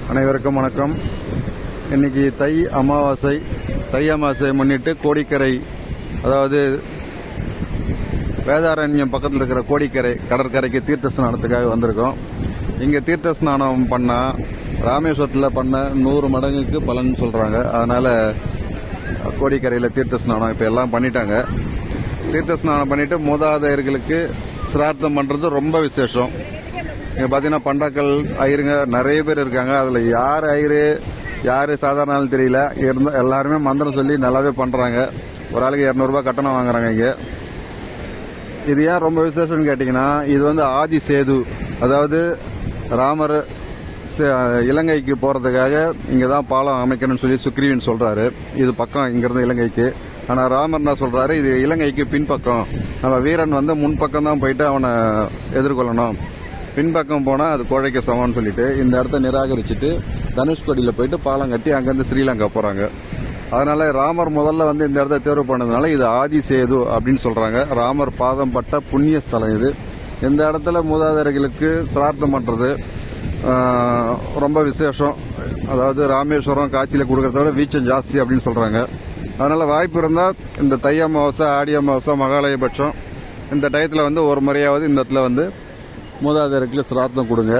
அனைவருக்கும் வணக்கம் இன்னைக்கு தை அமாவாசை தை அமாவாசையை முன்னிட்டு கோடிக்கரை அதாவது வேதாரண்யம் பக்கத்தில் இருக்கிற கோடிக்கரை கடற்கரைக்கு தீர்த்த ஸ்நானத்துக்காக வந்திருக்கோம் இங்கே தீர்த்த ஸ்நானம் பண்ணா ராமேஸ்வரத்தில் பண்ண நூறு மடங்குக்கு பலன் சொல்றாங்க அதனால கோடிக்கரையில் தீர்த்த ஸ்நானம் இப்போ எல்லாம் பண்ணிட்டாங்க தீர்த்த ஸ்நானம் பண்ணிட்டு மூதாதையர்களுக்கு சிரார்த்தம் பண்றது ரொம்ப விசேஷம் இங்க பாத்தீங்கன்னா பண்டாக்கள் ஐயருங்க நிறைய பேர் இருக்காங்க அதுல யார் ஐயரு யாரு சாதாரண ஆள் தெரியல இருந்த எல்லாருமே மந்திரம் சொல்லி நல்லாவே பண்றாங்க ஒரு ஆளுக்கு இரநூறுபா கட்டணம் வாங்குறாங்க இங்க இது ஏன் ரொம்ப விசேஷம்னு கேட்டீங்கன்னா இது வந்து ஆதி சேது அதாவது ராமர் சே- இலங்கைக்கு போறதுக்காக இங்க தான் பாலம் அமைக்கணும்னு சொல்லி சுக்ரீவன் சொல்றாரு இது பக்கம் இங்கிருந்து இலங்கைக்கு ஆனா ராமர் என்ன சொல்றாரு இது இலங்கைக்கு பின்பக்கம் நம்ம வீரன் வந்து முன்பக்கம் தான் போயிட்டு அவனை எதிர்கொள்ளணும் பின்பக்கம் போனா அது கோழைக்கு சமம்னு சொல்லிட்டு இந்த இடத்த நிராகரிச்சுட்டு தனுஷ்கோடியில போயிட்டு பாலம் கட்டி அங்கிருந்து ஸ்ரீலங்கா போறாங்க அதனால ராமர் முதல்ல வந்து இந்த இடத்த தேர்வு பண்ணதுனால இது ஆதி சேது அப்படின்னு சொல்றாங்க ராமர் பாதம் பட்ட புண்ணிய ஸ்தலம் இது இந்த இடத்துல மூதாதையர்களுக்கு சிரார்த்தம் பண்றது ஆஹ், ரொம்ப விசேஷம் அதாவது ராமேஸ்வரம் காட்சியில கொடுக்கறத விட வீச்சம் ஜாஸ்தி அப்படின்னு சொல்றாங்க அதனால வாய்ப்பு இருந்தா இந்த தை அமாவாசை ஆடி அமாவாசை மகாலயபட்சம் இந்த டயத்துல வந்து ஒரு முறையாவது இந்த இடத்துல வந்து மூதாதையர்களுக்கு சிரார்த்தம் கொடுங்க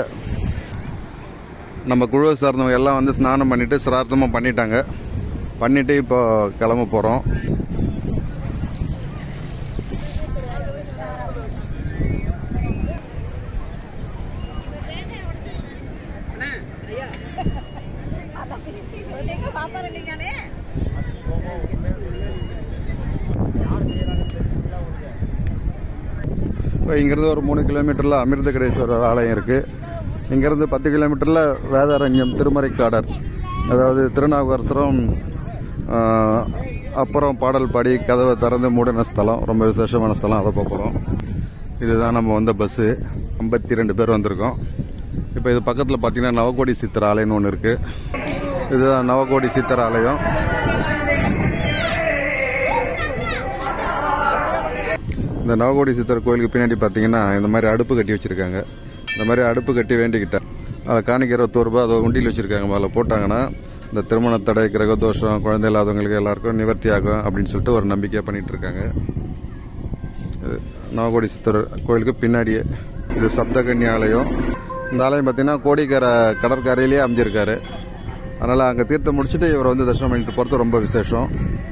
நம்ம குழுவை சார்ந்தவங்க எல்லாம் வந்து ஸ்நானம் பண்ணிட்டு சிரார்த்தமும் பண்ணிட்டாங்க பண்ணிட்டு இப்போ கிளம்ப போறோம் சாப்பாடு இல்லைங்கானே இப்போ இங்கிருந்து ஒரு மூணு கிலோமீட்டர்ல அமிர்த கடேஸ்வரர் ஆலயம் இருக்கு இங்கிருந்து பத்து கிலோமீட்டர்ல வேதாரண்யம் திருமறைக்காடர் அதாவது திருநாவுக்கரசரம் ஆஹ், அப்புறம் பாடல் பாடி கதவை திறந்து மூடின ஸ்தலம் ரொம்ப விசேஷமான ஸ்தலம் அதை பார்க்குறோம் இதுதான் நம்ம வந்த பஸ்ஸு ஐம்பத்தி ரெண்டு பேர் வந்திருக்கோம் இப்போ இது பக்கத்தில் பார்த்தீங்கன்னா நவகோடி சித்தர் ஆலயம்னு ஒன்று இருக்கு இதுதான் நவகோடி சித்தர் ஆலயம் இந்த நவகோடி சித்தர் கோயிலுக்கு பின்னாடி பார்த்தீங்கன்னா இந்த மாதிரி அடுப்பு கட்டி வச்சிருக்காங்க இந்த மாதிரி அடுப்பு கட்டி வேண்டிக்கிட்டேன் அதை காணிக்க இருபத்தோரு ரூபாய் அதை உண்டியில் வச்சிருக்காங்க அதில் போட்டாங்கன்னா இந்த திருமண தடை கிரக தோஷம் குழந்தை இல்லாதவங்களுக்கு எல்லாருக்கும் நிவர்த்தி ஆகும் அப்படின்னு சொல்லிட்டு ஒரு நம்பிக்கையாக பண்ணிட்டு இருக்காங்க இது நவகோடி சித்தர் கோயிலுக்கு பின்னாடியே இது சப்தகன்யா ஆலயம் இந்த ஆலயம் பார்த்தீங்கன்னா கோடிக்கரை கடற்கரையிலேயே அமைஞ்சிருக்காரு அதனால அங்கே தீர்த்தம் முடிச்சுட்டு இவர் வந்து தரிசனம் பண்ணிட்டு போகிறது ரொம்ப விசேஷம்